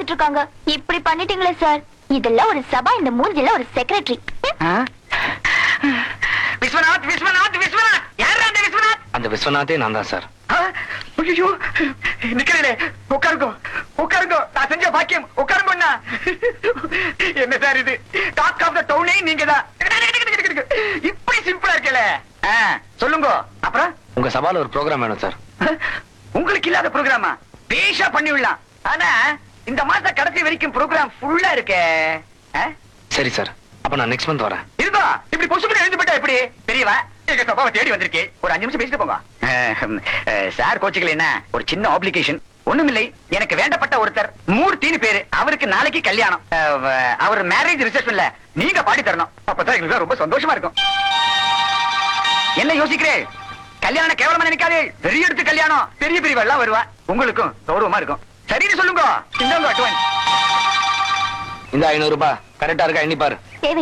பாத்துட்டு இருக்காங்க இப்படி பண்ணிட்டீங்களே சார் இதெல்லாம் ஒரு சபா இந்த மூஞ்சில ஒரு செக்ரட்டரி விஸ்வநாத் விஸ்வநாத் விஸ்வநாத் யார் அந்த விஸ்வநாத் அந்த விஸ்வநாதே நான் தான் சார் ஐயோ நிக்கிறீங்களே உட்காருங்க உட்காருங்க நான் செஞ்ச பாக்கியம் உட்காருங்க அண்ணா. என்ன சார் இது டாக் ஆஃப் த டவுனே நீங்க தான் இப்படி சிம்பிளா இருக்கல சொல்லுங்க அப்புறம் உங்க சபால ஒரு ப்ரோக்ராம் வேணும் சார் உங்களுக்கு இல்லாத ப்ரோக்ராமா பேஷா பண்ணி விடலாம் ஆனா இந்த மாச கடைசி வரைக்கும் ப்ரோக்ராம் ஃபுல்லா இருக்கே ஆ? சரி சார் அப்ப நான் நெக்ஸ்ட் மந்த் வரேன் இருந்தோ இப்படி பொசுக்கு எழுந்து போட்டா எப்படி பெரியவா எங்க சபாவை தேடி வந்திருக்கே ஒரு அஞ்சு நிமிஷம் பேசிட்டு போங்க சார் கோச்சுக்கல என்ன ஒரு சின்ன ஆப்ளிகேஷன் ஒண்ணுமில்லை எனக்கு வேண்டப்பட்ட ஒருத்தர் மூர்த்தின்னு பேரு அவருக்கு நாளைக்கு கல்யாணம் அஹ், அவர் மேரேஜ் ரிசப்ஷன்ல நீங்க பாடி தரணும் அப்பதான் எங்களுக்கு ரொம்ப சந்தோஷமா இருக்கும் என்ன யோசிக்கிறே கல்யாணம் கேவலமா நினைக்காதே பெரிய எடுத்து கல்யாணம் பெரிய பெரியவா எல்லாம் வருவா உங்களுக்கும் கௌரவமா இருக்கும் சரின்னு சொல்லுங்க இந்த அட்வான்ஸ் இந்த ஐநூறு ரூபாய் கரெக்டா இருக்கா எண்ணி பாரு தேவை